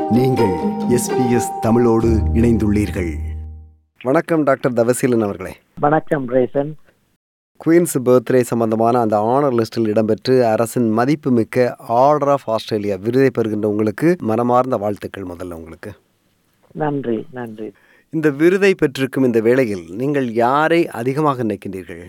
நீங்கள் எஸ்பிஎஸ் தமிழோடு இணைந்துள்ளீர்கள் வணக்கம் டாக்டர் தவசீலன் அவர்களே வணக்கம் ரேசன் குயின்ஸ் பர்த்டே சம்பந்தமான அந்த ஆனர் லிஸ்டில் இடம்பெற்று அரசின் மதிப்புமிக்க ஆர்டர் ஆஃப் ஆஸ்திரேலியா விருதை பெறுகின்ற உங்களுக்கு மனமார்ந்த வாழ்த்துக்கள் முதல்ல உங்களுக்கு நன்றி நன்றி இந்த விருதை பெற்றிருக்கும் இந்த வேளையில் நீங்கள் யாரை அதிகமாக நினைக்கின்றீர்கள்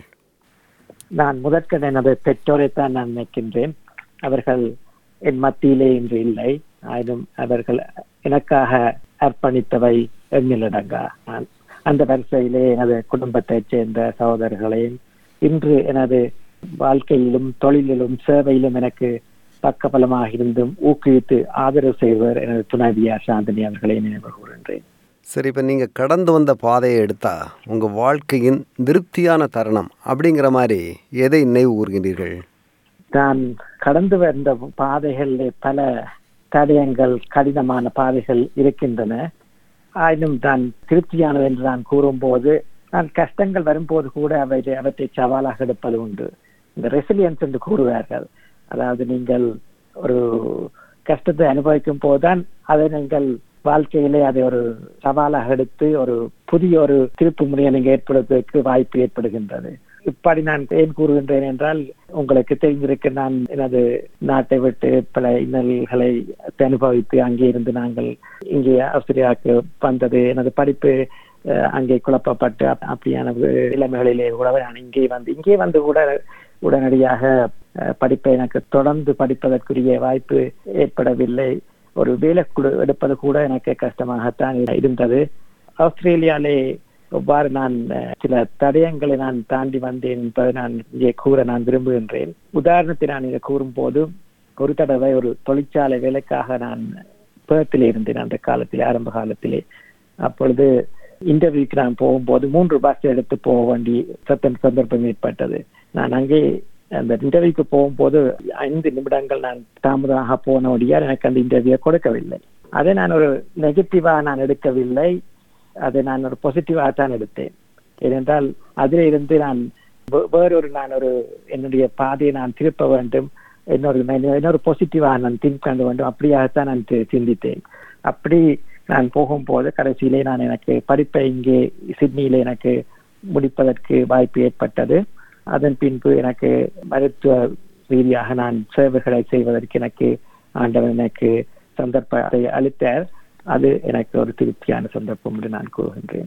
நான் முதற்கண் எனது பெற்றோரைத்தான் நான் நினைக்கின்றேன் அவர்கள் என் மத்தியிலே இன்று இல்லை ஆயினும் அவர்கள் எனக்காக அர்ப்பணித்தவை எண்ணிலடங்கா நான் அந்த வரிசையிலே எனது குடும்பத்தைச் சேர்ந்த சகோதரர்களையும் இன்று எனது வாழ்க்கையிலும் தொழிலிலும் சேவையிலும் எனக்கு பக்கபலமாக இருந்தும் ஊக்குவித்து ஆதரவு செய்வர் எனது துணைவியார் சாந்தினி அவர்களை நினைவு கூறுகின்றேன் சரி இப்போ நீங்கள் கடந்து வந்த பாதையை எடுத்தா உங்கள் வாழ்க்கையின் திருப்தியான தருணம் அப்படிங்கிற மாதிரி எதை நினைவு கூறுகின்றீர்கள் நான் கடந்து வந்த பாதைகளில் பல தடயங்கள் கடினமான பாதைகள் இருக்கின்றன ஆயினும் நான் திருப்தியானது என்று நான் கூறும்போது நான் கஷ்டங்கள் வரும்போது கூட அவை அவற்றை சவாலாக எடுப்பது உண்டு இந்த ரெசிலியன்ஸ் என்று கூறுவார்கள் அதாவது நீங்கள் ஒரு கஷ்டத்தை அனுபவிக்கும் போதுதான் அதை நீங்கள் வாழ்க்கையிலே அதை ஒரு சவாலாக எடுத்து ஒரு புதிய ஒரு திருப்பு முறையை நீங்க ஏற்படுவதற்கு வாய்ப்பு ஏற்படுகின்றது இப்படி நான் ஏன் கூறுகின்றேன் என்றால் உங்களுக்கு தெரிந்திருக்கு நான் எனது நாட்டை விட்டு பல இன்னல்களை அனுபவித்து அங்கே இருந்து நாங்கள் இங்கே ஆஸ்திரேலியாவுக்கு வந்தது எனது படிப்பு அஹ், அங்கே குழப்பப்பட்டு அப்- அப்படியான வி- நிலைமைகளிலே கூட நான் இங்கே வந்து இங்கே வந்து கூட உடனடியாக அஹ், படிப்பை எனக்கு தொடர்ந்து படிப்பதற்குரிய வாய்ப்பு ஏற்படவில்லை ஒரு வேலை குடு- எடுப்பது கூட எனக்கு கஷ்டமாகத்தான் இருந்தது ஆஸ்திரேலியாலே எவ்வாறு நான் அஹ், சில தடயங்களை நான் தாண்டி வந்தேன் என்பதை நான் இங்கே கூற நான் விரும்புகின்றேன் உதாரணத்தை நான் இதை கூறும்போது ஒரு தடவை ஒரு தொழிற்சாலை வேலைக்காக நான் பேர்த்தில் இருந்தேன் அந்த காலத்திலே ஆரம்ப காலத்திலே அப்பொழுது இன்டர்வியூக்கு நான் போகும்போது மூன்று பஸ் எடுத்து போக வேண்டி சத்தம் சந்தர்ப்பம் ஏற்பட்டது நான் அங்கே அந்த இன்டர்வியூக்கு போகும்போது ஐந்து நிமிடங்கள் நான் தாமதமாக போனபடியால் எனக்கு அந்த இன்டர்வியூ கொடுக்கவில்லை அதை நான் ஒரு நெகட்டிவா நான் எடுக்கவில்லை அதை நான் ஒரு பாசிட்டிவா தான் எடுத்தேன் ஏனென்றால் அதில் இருந்து நான் வே- வேறொரு நான் ஒரு என்னுடைய பாதையை நான் திருப்ப வேண்டும் இன்னொரு இன்னொரு பாசிட்டிவா நான் திங்க் பண்ண வேண்டும் அப்படியாகத்தான் நான் சி- சிந்தித்தேன் அப்படி நான் போகும்போது கடைசியிலே நான் எனக்கு படிப்பை இங்கே சிட்னியிலே எனக்கு முடிப்பதற்கு வாய்ப்பு ஏற்பட்டது அதன் பின்பு எனக்கு மருத்துவ ரீதியாக நான் சேவைகளை செய்வதற்கு எனக்கு ஆண்டவன் எனக்கு சந்தர்ப்பத்தை அளித்தார் அது எனக்கு ஒரு திருப்தியான சந்தர்ப்பம் என்று நான் கூறுகின்றேன்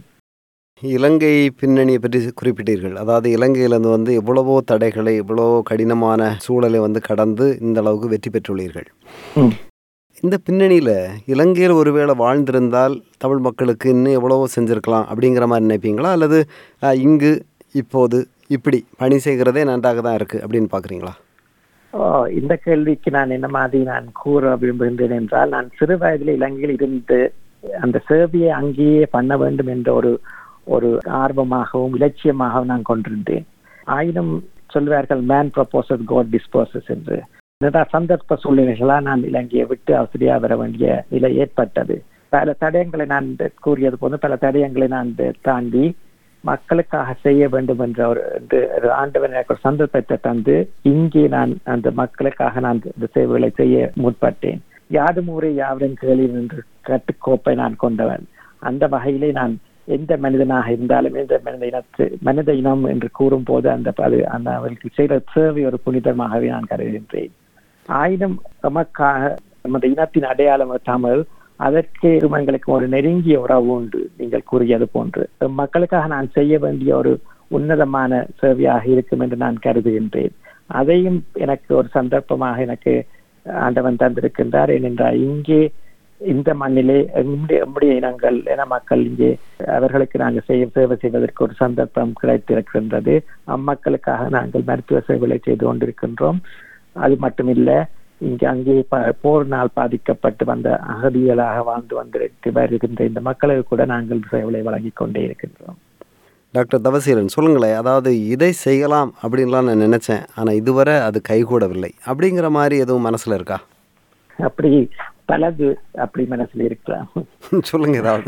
இலங்கை பின்னணியை பற்றி குறிப்பிட்டீர்கள் அதாவது இலங்கையிலிருந்து வந்து எவ்வளவோ தடைகளை எவ்வளவோ கடினமான சூழலை வந்து கடந்து இந்த அளவுக்கு வெற்றி பெற்றுள்ளீர்கள் இந்த பின்னணியில் இலங்கையில் ஒருவேளை வாழ்ந்திருந்தால் தமிழ் மக்களுக்கு இன்னும் எவ்வளவோ செஞ்சுருக்கலாம் அப்படிங்கிற மாதிரி நினைப்பீங்களா அல்லது அஹ், இங்கு இப்போது இப்படி பணி செய்கிறதே நன்றாக தான் இருக்குது அப்படின்னு பார்க்குறீங்களா ஓ இந்த கேள்விக்கு நான் என்ன மாதிரி நான் கூற விரும்புகின்றேன் என்றால் நான் சிறு வயதில் இலங்கையில் இருந்து அந்த சேவையை அங்கேயே பண்ண வேண்டும் என்ற ஒரு ஒரு ஆர்வமாகவும் இலட்சியமாகவும் நான் கொண்டிருந்தேன் ஆயினும் சொல்வார்கள் மேன் ப்ரப்போசஸ் காட் டிஸ்போசஸ் என்று என்னடா சந்தர்ப்ப சூழ்நிலைகளா நான் இலங்கையை விட்டு ஆஸ்திரியா வர வேண்டிய நிலை ஏற்பட்டது பல தடயங்களை நான் கூறியது போது பல தடயங்களை நான் தாண்டி மக்களுக்காக செய்ய வேண்டும் என்ற ஒரு என்று ஒரு ஆண்டவன் எனக்கு ஒரு சந்தர்ப்பத்தை தந்து இங்கே நான் அந்த மக்களுக்காக நான் இந்த சேவைகளை செய்ய முற்பட்டேன் யாரும் ஊரே யாவரும் கேளீர் என்று கட்டுக்கோப்பை நான் கொண்டவன் அந்த வகையிலே நான் எந்த மனிதனாக இருந்தாலும் எந்த மனித இனத்து மனித இனம் என்று கூறும் போது அந்த அது அந்த அவர்களுக்கு செய்த சேவை ஒரு புனிதமாகவே நான் கருதுகின்றேன் ஆயினும் எமக்காக நமது இனத்தின் அடையாளம் தமிழ் அதற்கு எங்களுக்கு ஒரு நெருங்கிய உறவு உண்டு நீங்கள் கூறியது போன்று எம் மக்களுக்காக நான் செய்ய வேண்டிய ஒரு உன்னதமான சேவையாக இருக்கும் என்று நான் கருதுகின்றேன் அதையும் எனக்கு ஒரு சந்தர்ப்பமாக எனக்கு ஆண்டவன் தந்திருக்கின்றார் ஏனென்றால் இங்கே இந்த மண்ணிலே எம்முடைய எம்முடைய இனங்கள் என மக்கள் இங்கே அவர்களுக்கு நாங்கள் செய்ய சேவை செய்வதற்கு ஒரு சந்தர்ப்பம் கிடைத்திருக்கின்றது அம்மக்களுக்காக நாங்கள் மருத்துவ சேவைகளை செய்து கொண்டிருக்கின்றோம் அது மட்டுமில்ல இங்கு அங்கே ப- போரினால் பாதிக்கப்பட்டு வந்த அகதிகளாக வாழ்ந்து வந்திருக்கு வருகின்ற இந்த மக்களுக்கு கூட நாங்கள் சேவைகளை வழங்கிக் கொண்டே இருக்கின்றோம் டாக்டர் தவசீலன் சொல்லுங்களேன் அதாவது இதை செய்யலாம் அப்படின்லாம் நான் நினச்சேன் ஆனால் இதுவரை அது கைகூடவில்லை அப்படிங்கிற மாதிரி எதுவும் மனசில் இருக்கா அப்படி பலது அப்படி மனசுல இருக்கலாம் சொல்லுங்க ஏதாவது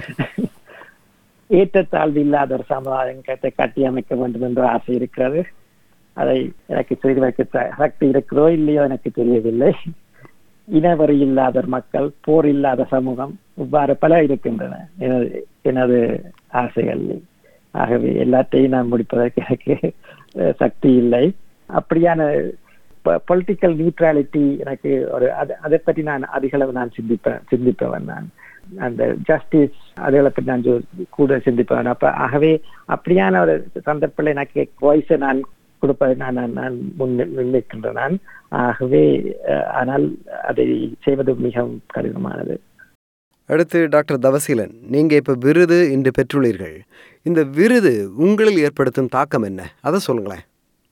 ஏற்றத்தாழ்வு இல்லாத ஒரு சமுதாயத்தை கட்டி அமைக்க வேண்டும் என்ற ஆசை இருக்கிறது அதை எனக்கு செய்வதற்கு த- சக்தி இருக்கிறதோ இல்லையோ எனக்கு தெரியவில்லை இனவரி இல்லாத மக்கள் போர் இல்லாத சமூகம் இவ்வாறு பல இருக்கின்றன எனது எனது ஆசைகள் ஆகவே எல்லாத்தையும் நான் முடிப்பதற்கு எனக்கு அஹ், சக்தி இல்லை அப்படியான பொலிட்டிக்கல் நியூட்ராலிட்டி எனக்கு ஒரு அது அதை பற்றி நான் அதிகளவு நான் சிந்திப்பேன் சிந்திப்பவன் நான் அந்த ஜஸ்டிஸ் அதுகளை பற்றி நான் ஜோ- கூட சிந்திப்பவன் அப்ப ஆகவே அப்படியான ஒரு சந்தர்ப்பத்தில் எனக்கு வாய்ஸை நான் கொடுப்பதை நான் நான் நான் முன் முன்னிற்கின்றேன் நான் ஆகவே அஹ், ஆனால் அதை செய்வது மிகவும் கடினமானது அடுத்து டாக்டர் தவசீலன் நீங்கள் இப்போ விருது இன்று பெற்றுள்ளீர்கள் இந்த விருது உங்களில் ஏற்படுத்தும் தாக்கம் என்ன அதை சொல்லுங்களேன்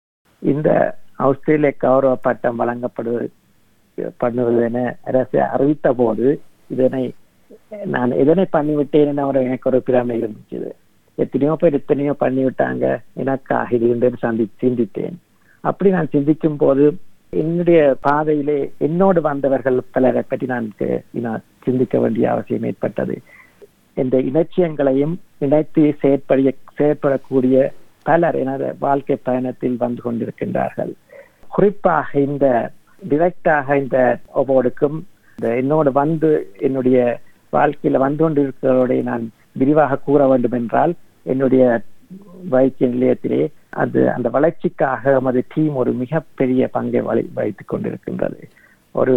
இந்த ஆஸ்திரேலிய கௌரவ பட்டம் வழங்கப்படுவது பண்ணுவது என அரசு அறிவித்த போது இதனை நான் எதனை பண்ணிவிட்டேன் என ஒரு எனக்கு ஒரு பிரமை இருந்துச்சு எத்தனையோ பேர் எத்தனையோ பண்ணிவிட்டாங்க எனக்காக இது என்று சந்தி சிந்தித்தேன் அப்படி நான் சிந்திக்கும் போது என்னுடைய பாதையிலே என்னோடு வந்தவர்கள் பலரை பற்றி நான் கு- நான் சிந்திக்க வேண்டிய அவசியம் ஏற்பட்டது இந்த இலட்சியங்களையும் இணைத்து செயற்படிய செயற்படக்கூடிய பலர் எனது வாழ்க்கை பயணத்தில் வந்து கொண்டிருக்கின்றார்கள் குறிப்பாக இந்த டிரெக்டாக இந்த அவார்டுக்கும் இந்த என்னோடு வந்து என்னுடைய வாழ்க்கையில வந்து கொண்டிருக்கிறவருடைய நான் விரிவாக கூற வேண்டும் என்றால் என்னுடைய வைத்திய நிலையத்திலே அது அந்த வளர்ச்சிக்காக நமது டீம் ஒரு மிகப்பெரிய பங்கை வகி- வகித்துக் கொண்டிருக்கின்றது ஒரு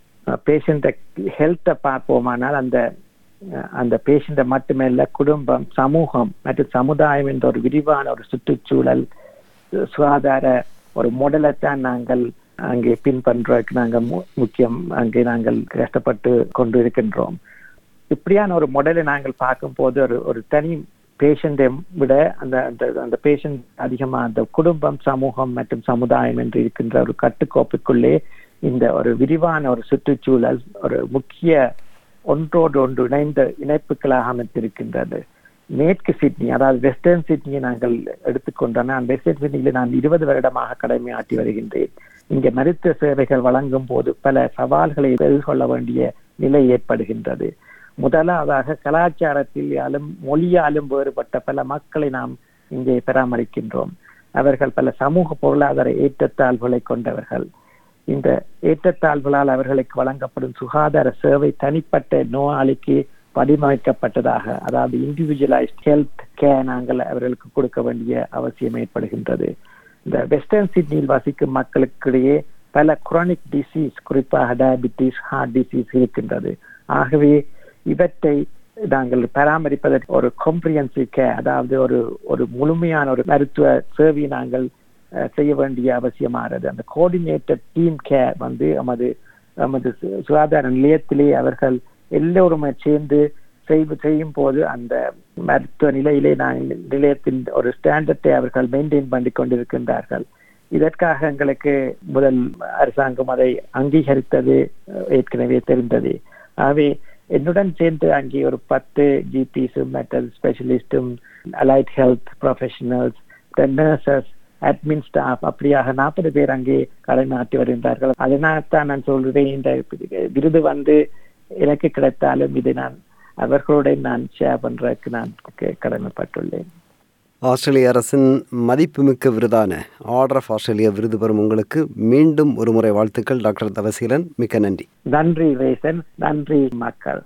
பேஷண்ட ஹெல்த்தை பார்ப்போமானால் அந்த அஹ், அந்த பேஷண்ட மட்டுமல்ல குடும்பம் சமூகம் மற்றும் சமுதாயம் என்ற ஒரு விரிவான ஒரு சுற்றுச்சூழல் சு- சுகாதார ஒரு மாடலைத்தான் நாங்கள் அங்கே பின்பற்றுவதற்கு நாங்கள் மு- முக்கியம் அங்கே நாங்கள் கஷ்டப்பட்டு கொண்டு இருக்கின்றோம் இப்படியான ஒரு மாடலை நாங்கள் பார்க்கும்போது ஒரு ஒரு தனி பேஷண்டை விட அந்த அந்த அந்த பேஷண்ட் அதிகமா அந்த குடும்பம் சமூகம் மற்றும் சமுதாயம் என்று இருக்கின்ற ஒரு கட்டுக்கோப்புக்குள்ளே இந்த ஒரு விரிவான ஒரு சுற்றுச்சூழல் ஒரு முக்கிய ஒன்றோடு ஒன்று இணைந்த இணைப்புகளாக அமைத்திருக்கின்றது மேற்கு சிட்னி அதாவது வெஸ்டர்ன் சிட்னியை நாங்கள் எடுத்துக்கொண்டோம்னா அந்த வெஸ்டர்ன் சிட்னியில் நான் இருபது வருடமாக கடமையாற்றி வருகின்றேன் இங்கே மருத்துவ சேவைகள் வழங்கும் போது பல சவால்களை எதிர்கொள்ள வேண்டிய நிலை ஏற்படுகின்றது முதலாவதாக கலாச்சாரத்திலும் மொழியாலும் வேறுபட்ட பல மக்களை நாம் இங்கே பராமரிக்கின்றோம் அவர்கள் பல சமூக பொருளாதார ஏற்றத்தாழ்வுகளை கொண்டவர்கள் இந்த ஏற்றத்தாழ்வுகளால் அவர்களுக்கு வழங்கப்படும் சுகாதார சேவை தனிப்பட்ட நோயாளிக்கு வடிவமைக்கப்பட்டதாக அதாவது இண்டிவிஜுவலைஸ்ட் ஹெல்த் கேர் நாங்கள் அவர்களுக்கு கொடுக்க வேண்டிய அவசியம் ஏற்படுகின்றது இந்த வெஸ்டர்ன் சிட்னியில் வசிக்கும் மக்களுக்கிடையே பல குரானிக் டிசீஸ் குறிப்பாக டயபிட்டிஸ் ஹார்ட் டிசீஸ் இருக்கின்றது ஆகவே இவற்றை நாங்கள் பராமரிப்பதற்கு ஒரு காம்ப்ரிஹென்சிவ் கேர் அதாவது ஒரு ஒரு முழுமையான ஒரு மருத்துவ சேவையை நாங்கள் அஹ், செய்ய வேண்டிய அவசியமாகிறது அந்த கோஆர்டினேட்டட் டீம் கேர் வந்து நமது நமது சு- சுகாதார நிலையத்திலே அவர்கள் எல்லோருமே சேர்ந்து செய்து செய்யும் போது அந்த மருத்துவ நிலையிலே நாங்கள் நிலையத்தின் ஒரு ஸ்டாண்டர்டை அவர்கள் மெயின்டைன் பண்ணி கொண்டிருக்கின்றார்கள் இதற்காக எங்களுக்கு முதல் அரசாங்கம் அதை அங்கீகரித்தது அஹ், ஏற்கனவே தெரிந்தது ஆகவே என்னுடன் சேர்ந்து அங்கே ஒரு பத்து ஜிபிஸும் மற்ற ஸ்பெஷலிஸ்டும் allied health professionals nurses admin staff அப்படியாக நாற்பது பேர் அங்கே கடமையாற்றி வருகின்றார்கள் அதனால் தான் நான் சொல்றேன் இந்த விருது வந்து எனக்கு கிடைத்தாலும் இதை நான் அவர்களுடன் நான் ஷேர் பண்றதுக்கு நான் க- கடமைப்பட்டுள்ளேன் ஆஸ்திரேலிய அரசின் மதிப்புமிக்க விருதான ஆர்டர் ஆஃப் ஆஸ்திரேலியா விருது பெறும் உங்களுக்கு மீண்டும் ஒரு முறை வாழ்த்துக்கள் டாக்டர் தவசீலன் மிக்க நன்றி நன்றி ரேசன் நன்றி மக்கள்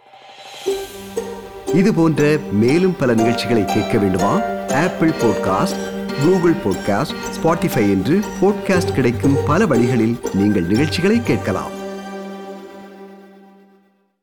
இது போன்ற மேலும் பல நிகழ்ச்சிகளை கேட்க வேண்டுமா Apple podcast Google podcast Spotify என்று பாட்காஸ்ட் கிடைக்கும் பல வழிகளில் நீங்கள் நிகழ்ச்சிகளை கேட்கலாம்